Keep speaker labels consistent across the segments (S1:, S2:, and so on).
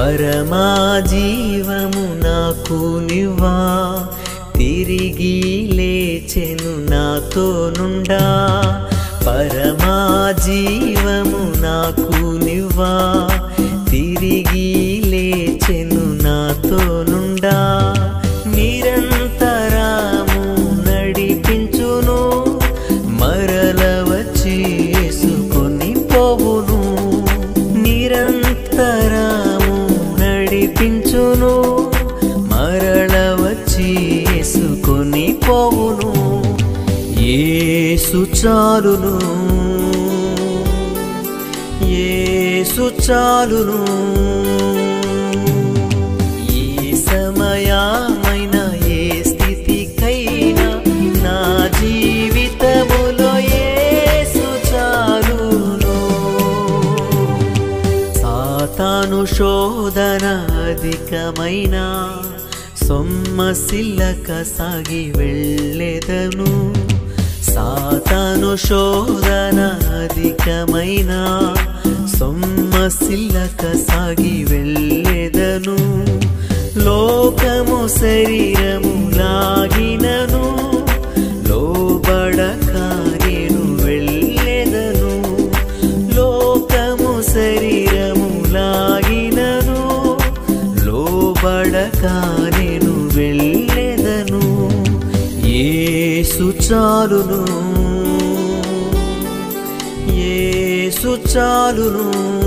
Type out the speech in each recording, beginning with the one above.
S1: పరమా జీవము నాకు నివ్వా తిరిగి లేచెను నాతో నుండా పరమా జీవము నాకు నివ్వా తిరిగి లేచెను నాతో నుండా నిరంతరము నడిపించును మరల వచ్చి యేసుకొని పోవును నిరంతరము నడిపించును మరల వచ్చి యేసుకొని పోవును యేసు చాలును యేసు చాలును ఏ సమయమైన ఏ స్థితికైనా నా జీవితములో యేసు చాలును సాతాను శోధన అధికమైన సొమ్మసిల్లక సాగి వెళ్ళెదను సాతాను శోధన అధికమైన సొమ్మసిల్లక సాగి వెళ్ళెదను లోకము శరీరము లాగినను లోబడక నేను వెళ్ళెదను లోకము శరీరము లాగినను లోబడక నేను వెళ్ళెదను యేసు చాలును యేసు చాలును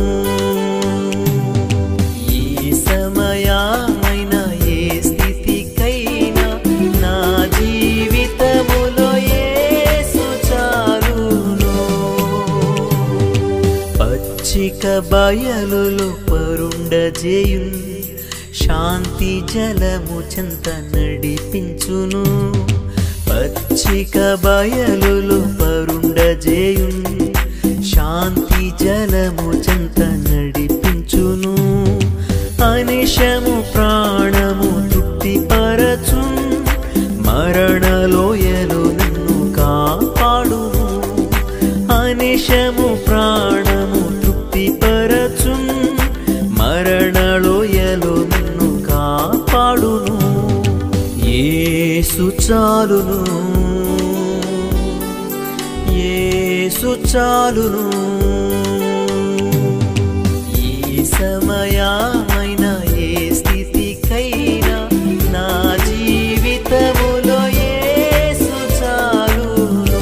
S1: ఏ సమయమైన ఏ స్థితికైనా నా జీవితములో యేసు చాలును పచ్చిక బయలులో పరుండజేయున్ శాంతి జలము చెంత నడిపించును పచ్చిక బయలులో పరుండజేయున్ శాంతి జలము చెంత నడిపించును అనిశము ప్రాణము తృప్తిపరచు మరణలోయలు నన్ను కాపాడును అనిశము ప్రాణము తృప్తిపరచు మరణలోయలు నన్ను కాపాడును యేసు చాలును యేసు చాలును ఏ సమయమైన ఏ స్థితికైనా నా జీవితములో యేసు చాలును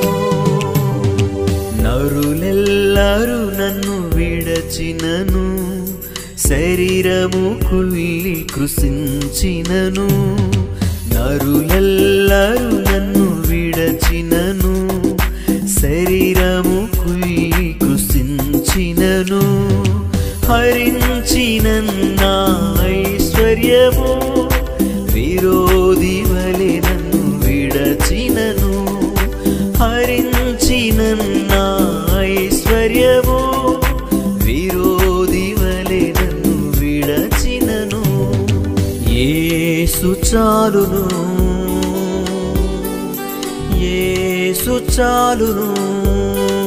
S1: నరులెల్లరూ నన్ను విడచినను శరీరము కుల్లి కృషించినను నరులెల్లరూ నన్ను విడచినను శరీరము కుల్లి కృషించినను హరించిన ఐశ్వర్యము విరోధి వలె నన్ను విడచినను హరించిన ఐశ్వర్యము విరోధి వలె నన్ను విడచినను యేసు చాలును యేసు చాలును